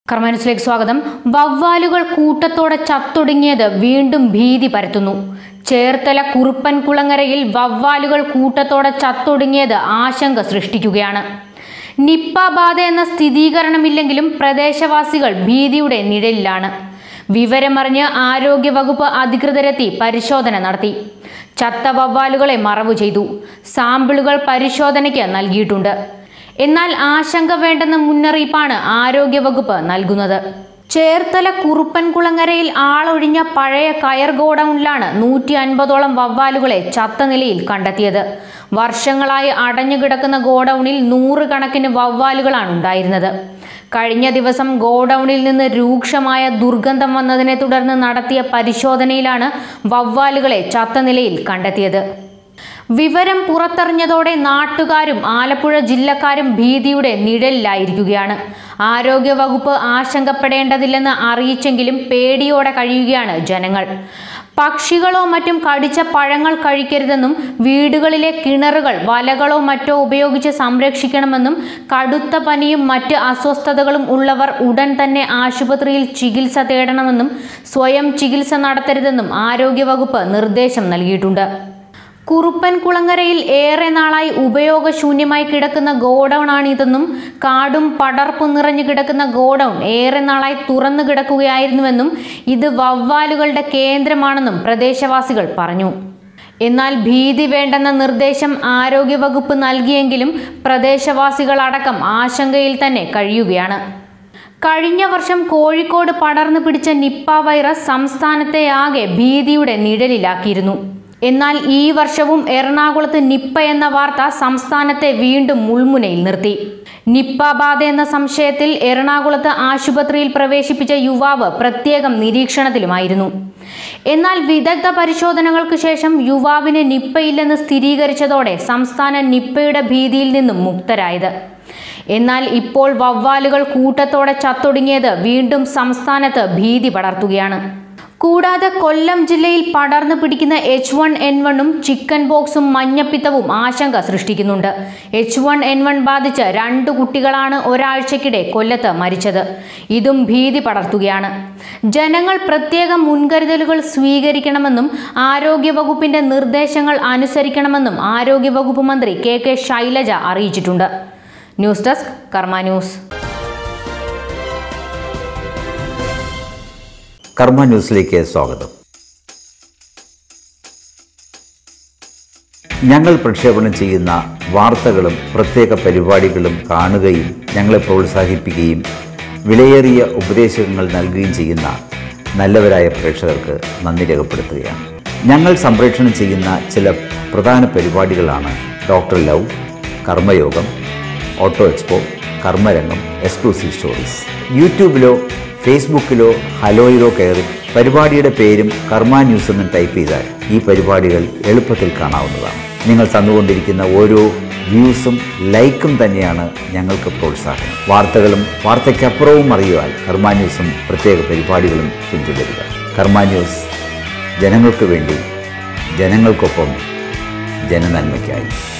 കർമാനുസിലേക്ക് സ്വാഗതം വവ്വാലുകൾ കൂട്ടത്തോടെ ചത്തൊടുങ്ങിയത് വീണ്ടും ഭീതി പരത്തുന്നു ചേർത്തല കുറുപ്പൻ കുളങ്ങരയിൽ വവ്വാലുകൾ കൂട്ടത്തോടെ ചത്തൊടുങ്ങിയത് ആശങ്ക സൃഷ്ടിക്കുകയാണ് നിപ്പ ബാധ എന്ന സ്ഥിരീകരണമില്ലെങ്കിലും പ്രദേശവാസികൾ ഭീതിയുടെ നിഴലിലാണ് വിവരമറിഞ്ഞ് ആരോഗ്യവകുപ്പ് അധികൃതരെത്തി പരിശോധന നടത്തി ചത്ത വവ്വാലുകളെ മറവു ചെയ്തു സാമ്പിളുകൾ പരിശോധനയ്ക്ക് നൽകിയിട്ടുണ്ട് എന്നാൽ ആശങ്ക വേണ്ടെന്ന മുന്നറിയിപ്പാണ് ആരോഗ്യവകുപ്പ് നൽകുന്നത് ചേർത്തല കുറുപ്പൻകുളങ്ങരയിൽ ആളൊഴിഞ്ഞ പഴയ കയർ ഗോഡൌണിലാണ് നൂറ്റി അൻപതോളം വവ്വാലുകളെ ചത്ത നിലയിൽ കണ്ടെത്തിയത് വർഷങ്ങളായി അടഞ്ഞുകിടക്കുന്ന ഗോഡൌണിൽ നൂറുകണക്കിന് വവ്വാലുകളാണ് ഉണ്ടായിരുന്നത് കഴിഞ്ഞ ദിവസം ഗോഡൌണിൽ നിന്ന് രൂക്ഷമായ ദുർഗന്ധം വന്നതിനെ തുടർന്ന് നടത്തിയ പരിശോധനയിലാണ് വവ്വാലുകളെ ചത്ത നിലയിൽ കണ്ടെത്തിയത് വിവരം പുറത്തറിഞ്ഞതോടെ നാട്ടുകാരും ആലപ്പുഴ ജില്ലക്കാരും ഭീതിയുടെ നിഴലിലായിരിക്കുകയാണ് ആരോഗ്യവകുപ്പ് ആശങ്കപ്പെടേണ്ടതില്ലെന്ന് അറിയിച്ചെങ്കിലും പേടിയോടെ കഴിയുകയാണ് ജനങ്ങൾ പക്ഷികളോ മറ്റും കടിച്ച പഴങ്ങൾ കഴിക്കരുതെന്നും വീടുകളിലെ കിണറുകൾ വലകളോ മറ്റോ ഉപയോഗിച്ച് സംരക്ഷിക്കണമെന്നും കടുത്ത പനിയും മറ്റ് അസ്വസ്ഥതകളും ഉള്ളവർ ഉടൻ തന്നെ ആശുപത്രിയിൽ ചികിത്സ തേടണമെന്നും സ്വയം ചികിത്സ നടത്തരുതെന്നും ആരോഗ്യവകുപ്പ് നിർദ്ദേശം നൽകിയിട്ടുണ്ട് കുറുപ്പൻ കുളങ്ങരയിൽ ഏറെ നാളായി ഉപയോഗശൂന്യമായി കിടക്കുന്ന ഗോഡൌൺ ആണിതെന്നും കാടും പടർപ്പും നിറഞ്ഞു കിടക്കുന്ന ഗോഡൌൺ ഏറെ നാളായി തുറന്നു കിടക്കുകയായിരുന്നുവെന്നും ഇത് വവ്വാലുകളുടെ കേന്ദ്രമാണെന്നും പ്രദേശവാസികൾ പറഞ്ഞു എന്നാൽ ഭീതി വേണ്ടെന്ന നിർദ്ദേശം ആരോഗ്യവകുപ്പ് നൽകിയെങ്കിലും പ്രദേശവാസികളടക്കം ആശങ്കയിൽ തന്നെ കഴിയുകയാണ് കഴിഞ്ഞ വർഷം കോഴിക്കോട് പടർന്നു പിടിച്ച നിപ്പ വൈറസ് സംസ്ഥാനത്തെ ആകെ ഭീതിയുടെ നിഴലിലാക്കിയിരുന്നു എന്നാൽ ഈ വർഷവും എറണാകുളത്ത് നിപ്പ എന്ന വാർത്ത സംസ്ഥാനത്തെ വീണ്ടും മുൾമുനയിൽ നിർത്തി നിപ്പ ബാധ എന്ന സംശയത്തിൽ എറണാകുളത്ത് ആശുപത്രിയിൽ പ്രവേശിപ്പിച്ച യുവാവ് പ്രത്യേകം നിരീക്ഷണത്തിലുമായിരുന്നു എന്നാൽ വിദഗ്ധ പരിശോധനകൾക്ക് ശേഷം യുവാവിന് നിപ്പയില്ലെന്ന് സ്ഥിരീകരിച്ചതോടെ സംസ്ഥാനം നിപ്പയുടെ ഭീതിയിൽ നിന്നും മുക്തരായത് എന്നാൽ ഇപ്പോൾ വവ്വാലുകൾ കൂട്ടത്തോടെ ചത്തൊടുങ്ങിയത് വീണ്ടും സംസ്ഥാനത്ത് ഭീതി പടർത്തുകയാണ് കൂടാതെ കൊല്ലം ജില്ലയിൽ പടർന്നു പിടിക്കുന്ന എച്ച് വൺ എൻ വണ്ണും ചിക്കൻ ബോക്സും മഞ്ഞപ്പിത്തവും ആശങ്ക സൃഷ്ടിക്കുന്നുണ്ട് എച്ച് വൺ എൻ വൺ ബാധിച്ച് രണ്ട് കുട്ടികളാണ് ഒരാഴ്ചക്കിടെ കൊല്ലത്ത് മരിച്ചത് ഇതും ഭീതി പടർത്തുകയാണ് ജനങ്ങൾ പ്രത്യേക മുൻകരുതലുകൾ സ്വീകരിക്കണമെന്നും ആരോഗ്യവകുപ്പിന്റെ നിർദ്ദേശങ്ങൾ അനുസരിക്കണമെന്നും ആരോഗ്യവകുപ്പ് മന്ത്രി കെ കെ ശൈലജ അറിയിച്ചിട്ടുണ്ട് ന്യൂസ് ഡെസ്ക് കർമ്മ ന്യൂസ് കർമ്മ ന്യൂസിലേക്ക് സ്വാഗതം ഞങ്ങൾ പ്രക്ഷേപണം ചെയ്യുന്ന വാർത്തകളും പ്രത്യേക പരിപാടികളും കാണുകയും ഞങ്ങളെ പ്രോത്സാഹിപ്പിക്കുകയും വിലയേറിയ ഉപദേശങ്ങൾ നൽകുകയും ചെയ്യുന്ന നല്ലവരായ പ്രേക്ഷകർക്ക് നന്ദി രേഖപ്പെടുത്തുകയാണ് ഞങ്ങൾ സംപ്രേഷണം ചെയ്യുന്ന ചില പ്രധാന പരിപാടികളാണ് ഡോക്ടർ ലവ് കർമ്മയോഗം ഓട്ടോ എക്സ്പോ കർമ്മരംഗം എക്സ്ക്ലൂസീവ് സ്റ്റോറീസ് യൂട്യൂബിലോ ഫേസ്ബുക്കിലോ ഹലോയിലോ കയറി പരിപാടിയുടെ പേരും കർമ്മ ന്യൂസ് എന്ന് ടൈപ്പ് ചെയ്താൽ ഈ പരിപാടികൾ എളുപ്പത്തിൽ കാണാവുന്നതാണ് നിങ്ങൾ തന്നുകൊണ്ടിരിക്കുന്ന ഓരോ വ്യൂസും ലൈക്കും തന്നെയാണ് ഞങ്ങൾക്ക് പ്രോത്സാഹനം വാർത്തകളും വാർത്തയ്ക്കപ്പുറവും അറിയുവാൻ കർമ്മ ന്യൂസും പ്രത്യേക പരിപാടികളും പിന്തുടരുക കർമ്മ ന്യൂസ് ജനങ്ങൾക്ക് വേണ്ടി ജനങ്ങൾക്കൊപ്പം ജനനന്മയ്ക്കായി